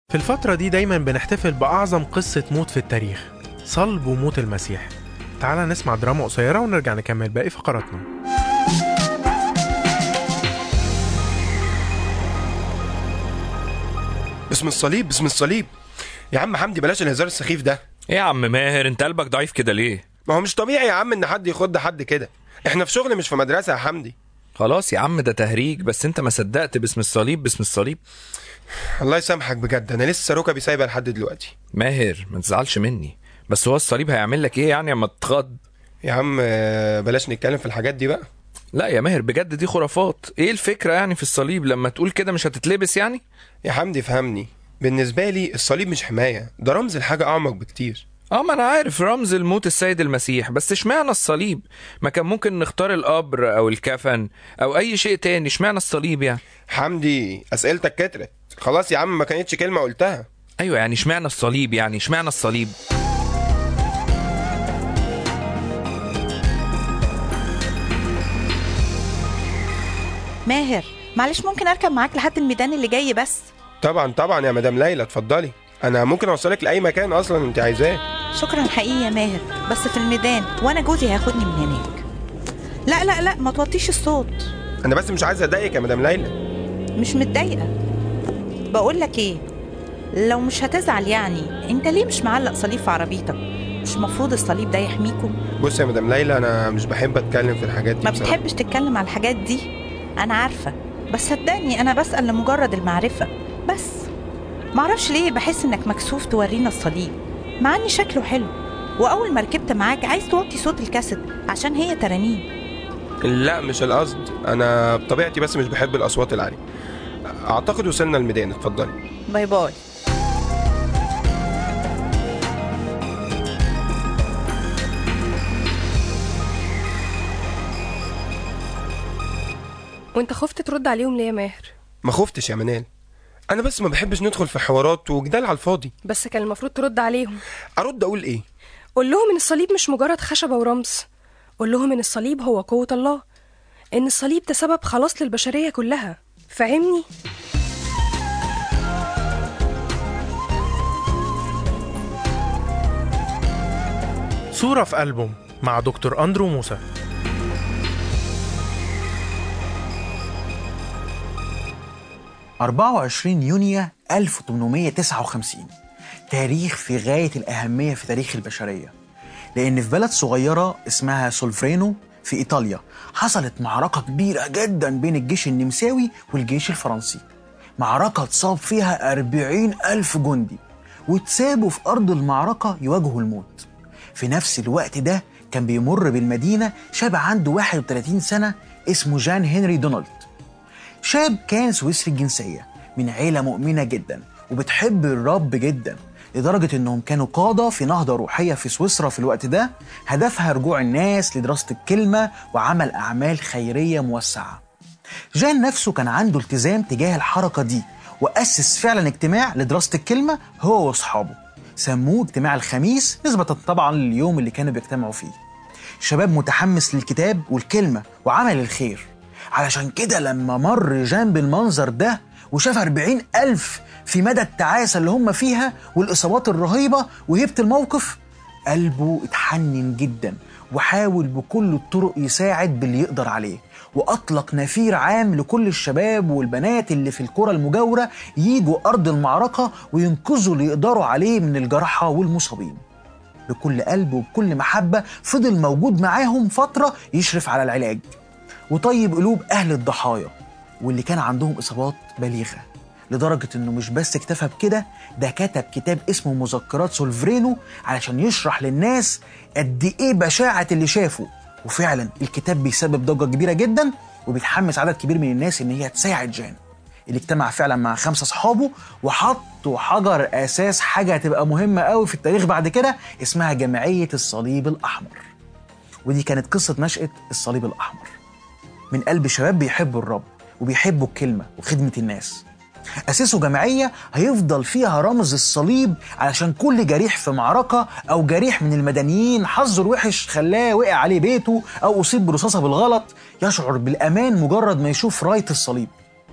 في الفترة دي دايما بنحتفل بأعظم قصة موت في التاريخ صلب وموت المسيح تعالى نسمع دراما قصيرة ونرجع نكمل باقي فقراتنا باسم الصليب باسم الصليب يا عم حمدي بلاش الهزار السخيف ده ايه يا عم ماهر انت قلبك ضعيف كده ليه ما هو مش طبيعي يا عم ان حد يخد حد كده احنا في شغل مش في مدرسه يا حمدي خلاص يا عم ده تهريج بس انت ما صدقت باسم الصليب باسم الصليب الله يسامحك بجد انا لسه ركبي سايبه لحد دلوقتي ماهر ما تزعلش مني بس هو الصليب هيعمل لك ايه يعني اما تتخض يا عم آه، بلاش نتكلم في الحاجات دي بقى لا يا ماهر بجد دي خرافات ايه الفكرة يعني في الصليب لما تقول كده مش هتتلبس يعني يا حمدي فهمني بالنسبه لي الصليب مش حمايه ده رمز لحاجه اعمق بكتير اه ما انا عارف رمز الموت السيد المسيح بس اشمعنى الصليب ما كان ممكن نختار القبر او الكفن او اي شيء تاني اشمعنى الصليب يعني حمدي اسئلتك كترت خلاص يا عم ما كانتش كلمه قلتها ايوه يعني اشمعنى الصليب يعني اشمعنى الصليب ماهر معلش ممكن اركب معاك لحد الميدان اللي جاي بس طبعا طبعا يا مدام ليلى اتفضلي انا ممكن اوصلك لاي مكان اصلا انت عايزاه شكرا حقيقي يا ماهر بس في الميدان وانا جوزي هياخدني من هناك لا لا لا ما توطيش الصوت انا بس مش عايز اضايقك يا مدام ليلى مش متضايقه بقول لك ايه لو مش هتزعل يعني انت ليه مش معلق صليب في عربيتك مش مفروض الصليب ده يحميكم بص يا مدام ليلى انا مش بحب اتكلم في الحاجات دي ما بصراحة. بتحبش تتكلم على الحاجات دي انا عارفه بس صدقني انا بسال لمجرد المعرفه بس معرفش ليه بحس انك مكسوف تورينا الصليب مع ان شكله حلو واول ما ركبت معاك عايز توطي صوت الكاسيت عشان هي ترانيم لا مش القصد انا بطبيعتي بس مش بحب الاصوات العاليه اعتقد وصلنا الميدان اتفضلي باي باي وانت خفت ترد عليهم ليه يا ماهر ما خفتش يا منال انا بس ما بحبش ندخل في حوارات وجدال على الفاضي بس كان المفروض ترد عليهم ارد اقول ايه قول لهم ان الصليب مش مجرد خشبة ورمز قول لهم ان الصليب هو قوة الله ان الصليب ده سبب خلاص للبشرية كلها فاهمني صورة في ألبوم مع دكتور أندرو موسى ؟ 24 يونيو 1859 تاريخ في غاية الأهمية في تاريخ البشرية لأن في بلد صغيرة اسمها سولفرينو في إيطاليا حصلت معركة كبيرة جدا بين الجيش النمساوي والجيش الفرنسي معركة اتصاب فيها 40 ألف جندي واتسابوا في أرض المعركة يواجهوا الموت في نفس الوقت ده كان بيمر بالمدينة شاب عنده 31 سنة اسمه جان هنري دونالد شاب كان سويسري الجنسية من عيلة مؤمنة جدا وبتحب الرب جدا لدرجة انهم كانوا قادة في نهضة روحية في سويسرا في الوقت ده هدفها رجوع الناس لدراسة الكلمة وعمل أعمال خيرية موسعة جان نفسه كان عنده التزام تجاه الحركة دي وأسس فعلا اجتماع لدراسة الكلمة هو وأصحابه سموه اجتماع الخميس نسبة طبعا لليوم اللي كانوا بيجتمعوا فيه شباب متحمس للكتاب والكلمة وعمل الخير علشان كده لما مر جان بالمنظر ده وشاف 40 ألف في مدى التعاسة اللي هم فيها والإصابات الرهيبة وهيبة الموقف قلبه اتحنن جدا وحاول بكل الطرق يساعد باللي يقدر عليه وأطلق نفير عام لكل الشباب والبنات اللي في القرى المجاورة ييجوا أرض المعركة وينقذوا اللي يقدروا عليه من الجرحى والمصابين بكل قلب وبكل محبة فضل موجود معاهم فترة يشرف على العلاج وطيب قلوب أهل الضحايا واللي كان عندهم إصابات بليغة لدرجة إنه مش بس اكتفى بكده ده كتب كتاب اسمه مذكرات سولفرينو علشان يشرح للناس قد إيه بشاعة اللي شافه وفعلا الكتاب بيسبب ضجة كبيرة جدا وبيتحمس عدد كبير من الناس إن هي تساعد جان اللي اجتمع فعلا مع خمسة أصحابه وحطوا حجر أساس حاجة هتبقى مهمة قوي في التاريخ بعد كده اسمها جمعية الصليب الأحمر ودي كانت قصة نشأة الصليب الأحمر من قلب شباب بيحبوا الرب وبيحبوا الكلمة وخدمة الناس أسسوا جمعية هيفضل فيها رمز الصليب علشان كل جريح في معركة أو جريح من المدنيين حظه الوحش خلاه وقع عليه بيته أو أصيب برصاصة بالغلط يشعر بالأمان مجرد ما يشوف راية الصليب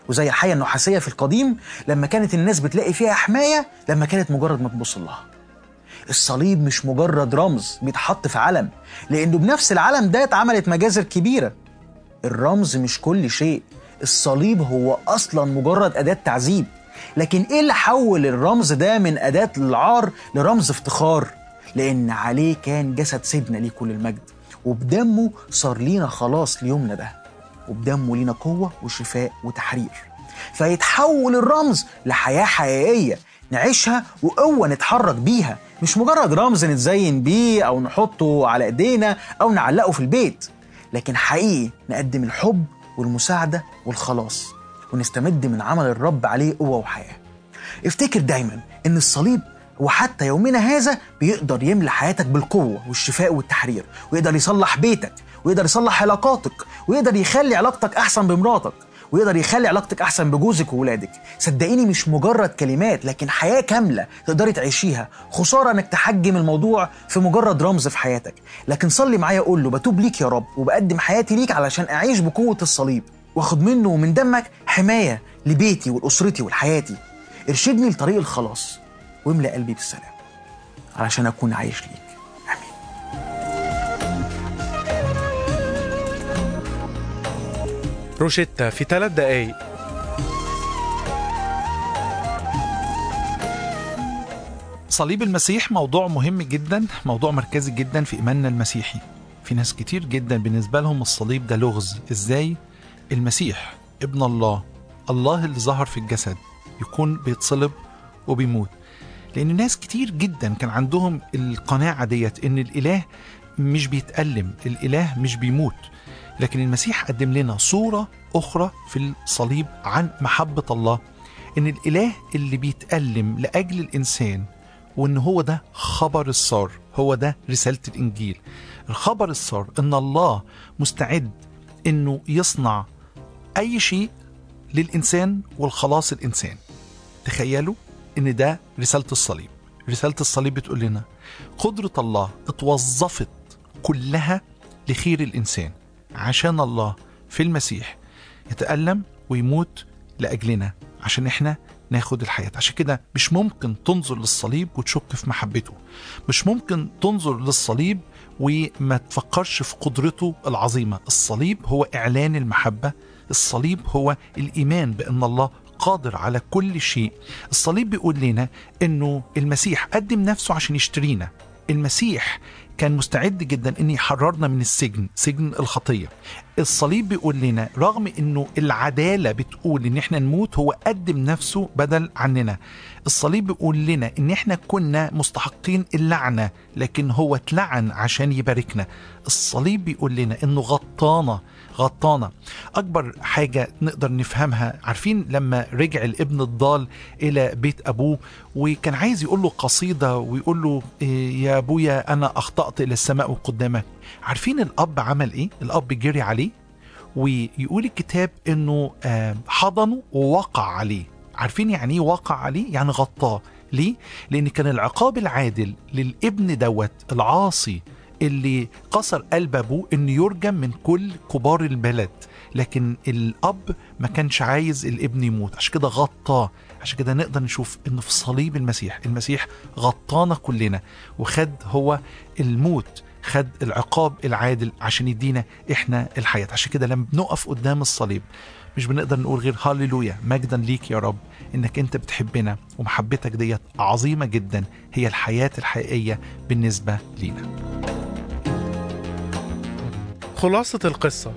وزي الحية النحاسية في القديم لما كانت الناس بتلاقي فيها حماية لما كانت مجرد ما تبص لها الصليب مش مجرد رمز بيتحط في علم لأنه بنفس العلم ده اتعملت مجازر كبيرة الرمز مش كل شيء الصليب هو أصلا مجرد أداة تعذيب لكن إيه اللي حول الرمز ده من أداة للعار لرمز افتخار لأن عليه كان جسد سيدنا ليه كل المجد وبدمه صار لينا خلاص ليومنا ده وبدمه لينا قوة وشفاء وتحرير فيتحول الرمز لحياة حقيقية نعيشها وقوة نتحرك بيها مش مجرد رمز نتزين بيه أو نحطه على إيدينا أو نعلقه في البيت لكن حقيقي نقدم الحب والمساعدة والخلاص ونستمد من عمل الرب عليه قوة وحياة افتكر دايما ان الصليب وحتى يومنا هذا بيقدر يملى حياتك بالقوة والشفاء والتحرير ويقدر يصلح بيتك ويقدر يصلح علاقاتك ويقدر يخلي علاقتك أحسن بمراتك ويقدر يخلي علاقتك أحسن بجوزك وولادك صدقيني مش مجرد كلمات لكن حياة كاملة تقدري تعيشيها خسارة انك تحجم الموضوع في مجرد رمز في حياتك لكن صلي معايا قول له بتوب ليك يا رب وبقدم حياتي ليك علشان أعيش بقوة الصليب واخد منه ومن دمك حماية لبيتي ولأسرتي ولحياتي ارشدني لطريق الخلاص واملأ قلبي بالسلام علشان أكون عايش ليك آمين روشيتا في ثلاث دقايق صليب المسيح موضوع مهم جدا موضوع مركزي جدا في إيماننا المسيحي في ناس كتير جدا بالنسبة لهم الصليب ده لغز إزاي المسيح ابن الله الله اللي ظهر في الجسد يكون بيتصلب وبيموت لأن ناس كتير جدا كان عندهم القناعة ديت إن الإله مش بيتألم الإله مش بيموت لكن المسيح قدم لنا صورة أخرى في الصليب عن محبة الله إن الإله اللي بيتألم لأجل الإنسان وإن هو ده خبر السار هو ده رسالة الإنجيل الخبر السار إن الله مستعد إنه يصنع أي شيء للإنسان والخلاص الإنسان تخيلوا إن ده رسالة الصليب رسالة الصليب بتقول لنا قدرة الله اتوظفت كلها لخير الإنسان عشان الله في المسيح يتألم ويموت لأجلنا عشان إحنا ناخد الحياة عشان كده مش ممكن تنظر للصليب وتشك في محبته مش ممكن تنظر للصليب وما تفكرش في قدرته العظيمة الصليب هو إعلان المحبة الصليب هو الإيمان بأن الله قادر على كل شيء الصليب بيقول لنا أنه المسيح قدم نفسه عشان يشترينا المسيح كان مستعد جدا ان يحررنا من السجن سجن الخطيه الصليب بيقول لنا رغم انه العداله بتقول ان احنا نموت هو قدم نفسه بدل عننا الصليب بيقول لنا ان احنا كنا مستحقين اللعنه لكن هو اتلعن عشان يباركنا الصليب بيقول لنا انه غطانا غطانا اكبر حاجه نقدر نفهمها عارفين لما رجع الابن الضال الى بيت ابوه وكان عايز يقول له قصيده ويقول له إيه يا ابويا انا اخطات الى السماء قدامك عارفين الاب عمل ايه الاب جري عليه ويقول الكتاب انه آه، حضنه ووقع عليه عارفين يعني ايه وقع عليه يعني غطاه ليه لان كان العقاب العادل للابن دوت العاصي اللي كسر قلب ابوه انه يرجم من كل كبار البلد لكن الاب ما كانش عايز الابن يموت عشان كده غطاه عشان كده نقدر نشوف انه في صليب المسيح المسيح غطانا كلنا وخد هو الموت خد العقاب العادل عشان يدينا احنا الحياه عشان كده لما بنقف قدام الصليب مش بنقدر نقول غير هاليلويا مجدا ليك يا رب انك انت بتحبنا ومحبتك ديت عظيمه جدا هي الحياه الحقيقيه بالنسبه لينا خلاصة القصة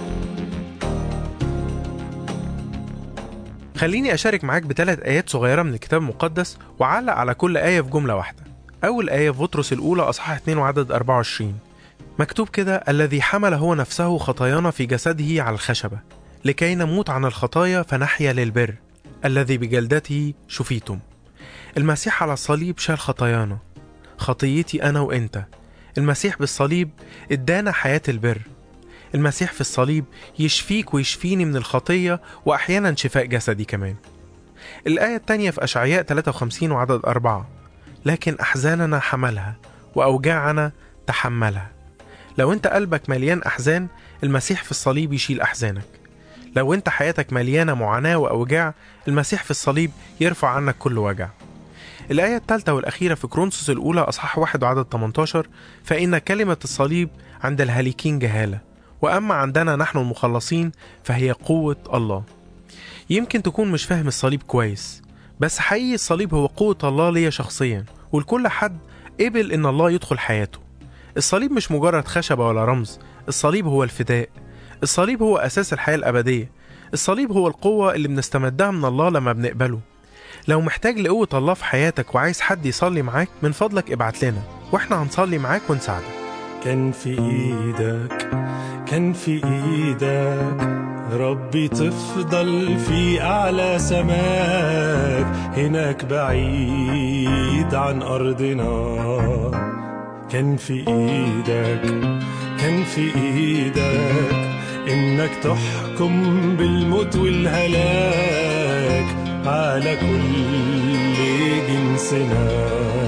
خليني أشارك معاك بثلاث آيات صغيرة من الكتاب المقدس وعلق على كل آية في جملة واحدة أول آية في بطرس الأولى أصحاح 2 وعدد 24 مكتوب كده الذي حمل هو نفسه خطايانا في جسده على الخشبة لكي نموت عن الخطايا فنحيا للبر الذي بجلدته شفيتم المسيح على الصليب شال خطايانا خطيتي أنا وإنت المسيح بالصليب ادانا حياة البر المسيح في الصليب يشفيك ويشفيني من الخطية وأحيانا شفاء جسدي كمان الآية التانية في أشعياء 53 وعدد أربعة لكن أحزاننا حملها وأوجاعنا تحملها لو أنت قلبك مليان أحزان المسيح في الصليب يشيل أحزانك لو انت حياتك مليانة معاناة وأوجاع المسيح في الصليب يرفع عنك كل وجع الآية الثالثة والأخيرة في كرونسوس الأولى أصحاح واحد وعدد 18 فإن كلمة الصليب عند الهالكين جهالة وأما عندنا نحن المخلصين فهي قوة الله يمكن تكون مش فاهم الصليب كويس بس حقيقي الصليب هو قوة الله ليا شخصيا ولكل حد قبل إن الله يدخل حياته الصليب مش مجرد خشبة ولا رمز الصليب هو الفداء الصليب هو أساس الحياة الأبدية الصليب هو القوة اللي بنستمدها من الله لما بنقبله لو محتاج لقوة الله في حياتك وعايز حد يصلي معاك من فضلك ابعت لنا واحنا هنصلي معاك ونساعدك كان في ايدك كان في ايدك ربي تفضل في اعلى سماك هناك بعيد عن ارضنا كان في ايدك كان في ايدك انك تحكم بالموت والهلاك على كل جنسنا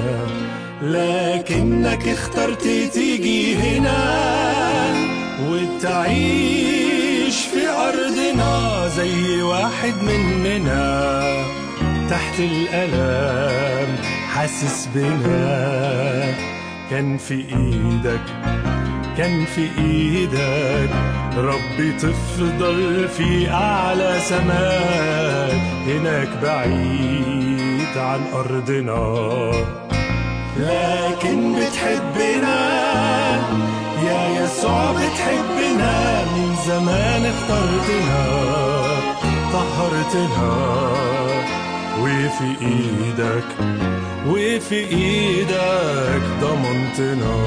لكنك اخترت تيجي هنا وتعيش في أرضنا زي واحد مننا تحت الألم حاسس بنا كان في إيدك كان في إيدك ربي تفضل في أعلى سماك هناك بعيد عن أرضنا لكن بتحبنا يا يسوع بتحبنا من زمان اخترتنا طهرتنا وفي ايدك وفي ايدك ضمنتنا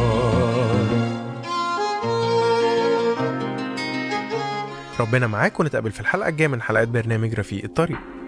ربنا معاك ونتقابل في الحلقة الجاية من حلقات برنامج رفيق الطريق